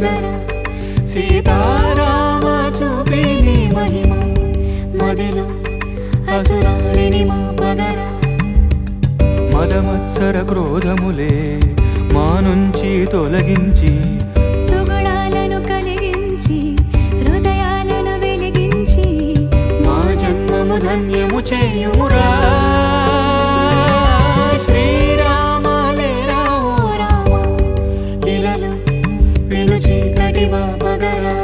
పదర సీతారామ చూపిని మహిమ మదిలో అసురాలిని మా పదర మదమత్సర క్రోధములే మా నుంచి తొలగించి సుగుణాలను కలిగించి హృదయాలను వెలిగించి మా జన్మము ధన్యము చేయుమురా శ్రీరామ లేరా ఓ రామ ఇలలో పిలుచి కటివా పగరా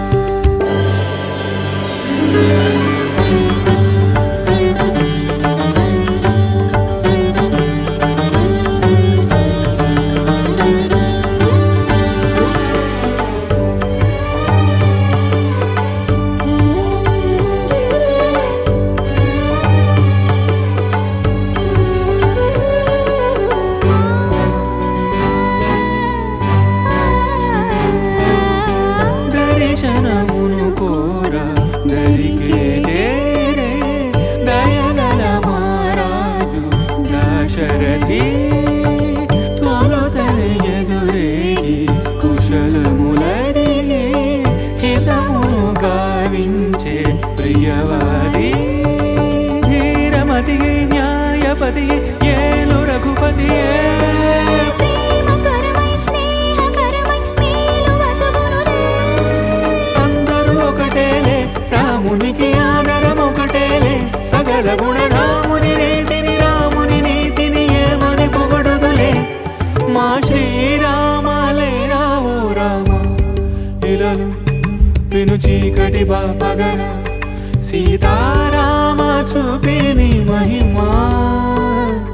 దర్శనమును కోరా దరికే చేరే దయగల మహారాజు దాశరథి తొలతని ఎదురేగి కుశలములడిగే హితమును గావించే ప్రియవాది ధీరమతి న్యాయపతి ఏలు రఘుపతియే ప్రేమ స్వరమై స్నేహకరమై మేలు వసగునులే అందరూ ఒకటేలే రామునికి ఆదరం ఒకటేలే సకల గుణరాముని రేటిని రాముని నీటిని ఏమని పొగడుదులే మా శ్రీరామాలే రావు రామ ఇలలు విను చీకటి బాపగన సీతారామ చూపిని మహిమా